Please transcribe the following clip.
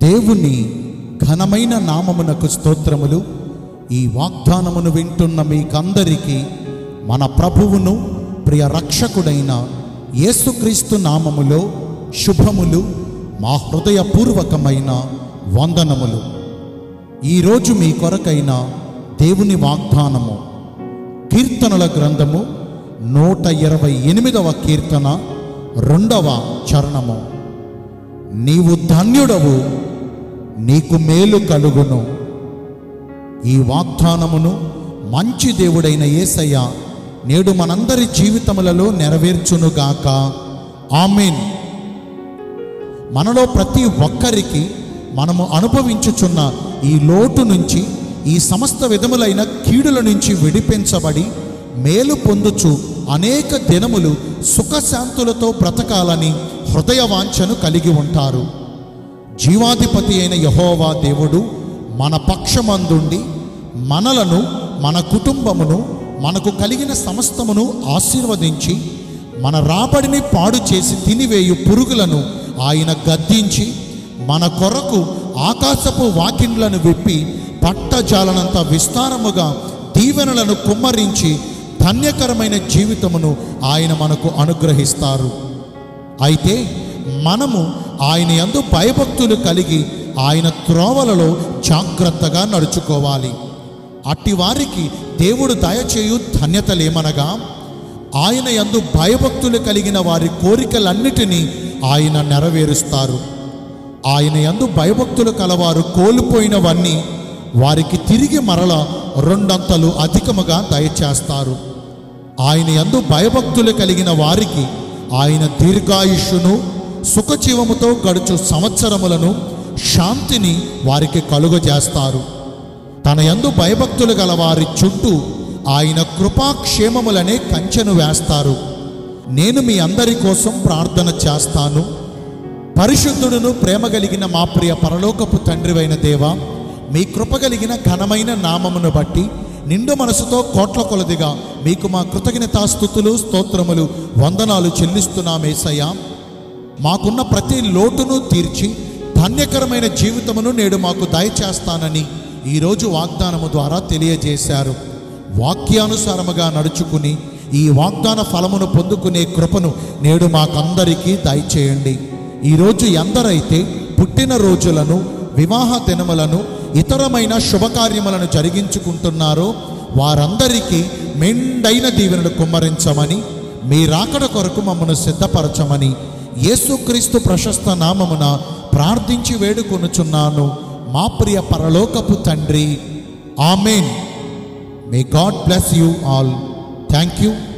దేవుని ఘనమైన నామమునకు స్తోత్రములు ఈ వాగ్దానమును వింటున్న మీకందరికీ మన ప్రభువును ప్రియ రక్షకుడైన యేసుక్రీస్తు నామములో శుభములు మా హృదయపూర్వకమైన వందనములు ఈరోజు మీ కొరకైన దేవుని వాగ్దానము కీర్తనల గ్రంథము నూట ఇరవై ఎనిమిదవ కీర్తన రెండవ చరణము నీవు ధన్యుడవు నీకు మేలు కలుగును ఈ వాగ్దానమును మంచి దేవుడైన యేసయ్య నేడు మనందరి జీవితములలో నెరవేర్చునుగాక ఆమెన్ మనలో ప్రతి ఒక్కరికి మనము అనుభవించుచున్న ఈ లోటు నుంచి ఈ సమస్త విధములైన కీడుల నుంచి విడిపించబడి మేలు పొందుచు అనేక దినములు సుఖశాంతులతో బ్రతకాలని హృదయ వాంఛను కలిగి ఉంటారు జీవాధిపతి అయిన యహోవా దేవుడు మన పక్షమందుండి మనలను మన కుటుంబమును మనకు కలిగిన సమస్తమును ఆశీర్వదించి మన రాబడిని పాడు చేసి తినివేయు పురుగులను ఆయన గద్దించి మన కొరకు ఆకాశపు వాకిండ్లను విప్పి పట్టజాలనంత విస్తారముగా దీవెనలను కుమ్మరించి ధన్యకరమైన జీవితమును ఆయన మనకు అనుగ్రహిస్తారు అయితే మనము ఆయన యందు భయభక్తులు కలిగి ఆయన త్రోవలలో జాగ్రత్తగా నడుచుకోవాలి అట్టి వారికి దేవుడు దయచేయు ధన్యతలేమనగా ఆయన యందు భయభక్తులు కలిగిన వారి కోరికలన్నిటినీ ఆయన నెరవేరుస్తారు ఆయన యందు భయభక్తులు కలవారు కోల్పోయినవన్నీ వారికి తిరిగి మరల రెండంతలు అధికముగా దయచేస్తారు ఆయన యందు భయభక్తులు కలిగిన వారికి ఆయన దీర్ఘాయుష్యును సుఖజీవముతో గడుచు సంవత్సరములను శాంతిని వారికి కలుగజేస్తారు తన యందు భయభక్తులు గల వారి చుట్టూ ఆయన కృపాక్షేమములనే కంచెను వేస్తారు నేను మీ అందరి కోసం ప్రార్థన చేస్తాను పరిశుద్ధుడును ప్రేమ కలిగిన మా ప్రియ పరలోకపు తండ్రివైన దేవ మీ కృప కలిగిన ఘనమైన నామమును బట్టి నిండు మనసుతో కోట్ల కొలదిగా మీకు మా కృతజ్ఞతాస్థుతులు స్తోత్రములు వందనాలు చెల్లిస్తున్నామేసయ్యా మాకున్న ప్రతి లోటును తీర్చి ధన్యకరమైన జీవితమును నేడు మాకు దయచేస్తానని ఈరోజు వాగ్దానము ద్వారా తెలియజేశారు వాక్యానుసారముగా నడుచుకుని ఈ వాగ్దాన ఫలమును పొందుకునే కృపను నేడు మాకందరికీ దయచేయండి ఈరోజు ఎందరైతే పుట్టిన రోజులను వివాహ దినములను ఇతరమైన శుభకార్యములను జరిగించుకుంటున్నారో వారందరికీ మెండైన దీవెనలు కుమ్మరించమని మీ రాకడ కొరకు మమ్మను సిద్ధపరచమని యేసుక్రీస్తు ప్రశస్త నామమున ప్రార్థించి వేడుకొనుచున్నాను మా ప్రియ పరలోకపు తండ్రి amen may God bless you all thank you